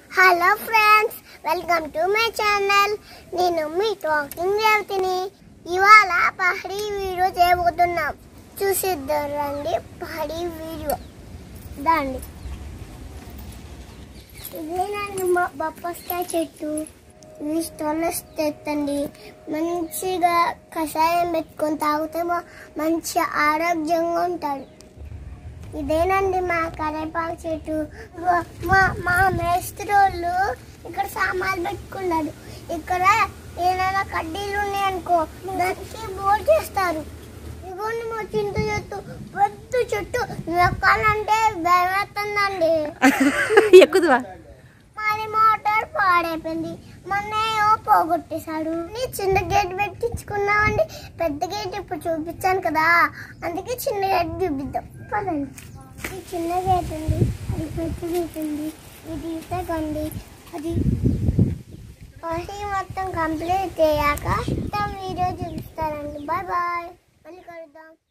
hello friends welcome to my channel నేను మీ talking రేవతిని ఇవాళ పహడీ వీడియో చేయబోతున్నాం చూసిద్దాం రండి పహడీ వీడియో దాండి ఇదేనండి మా బొప్పస్కాయ చెట్టు ఇవి స్టోన్లెస్ తెత్తండి మంచిగా కషాయం పెట్టుకొని తాగితే మా మంచి ఆరోగ్యంగా ఉంటాడు ఇదేనండి మా కరేపాకు చెట్టు వా- మా మా మేస్త్రోళ్ళు ఇక్కడ సామాన్లు పెట్టుకున్నారు ఇక్కడ ఏదైనా కడ్డీలు ఉన్నాయనుకో దానికి బోర్ చేస్తారు ఇదిగోండి మా చింత చెట్టు పెద్ద చెట్టు ఎక్కాలంటే భయం వేస్తుందండి ఎక్కుదువా మరి మోటార్ పాడైపోయింది మొన్న ఏమో పోగొట్టేశాడు నీ చిన్న గేట్ పెట్టించుకున్నామండి పెద్ద గేట్ ఇప్పుడు చూపించాను కదా అందుకే చిన్న గేట్ చూపిద్దాం పదండి ఈ చిన్న గేట్ ఉంది అది పెద్ద గేట్ ఉంది ఇది ఇతకండి అది అది మొత్తం కంప్లీట్ అయ్యాక మొత్తం వీడియో చూపిస్తారండి బాయ్ బాయ్ మళ్ళీ కలుద్దాం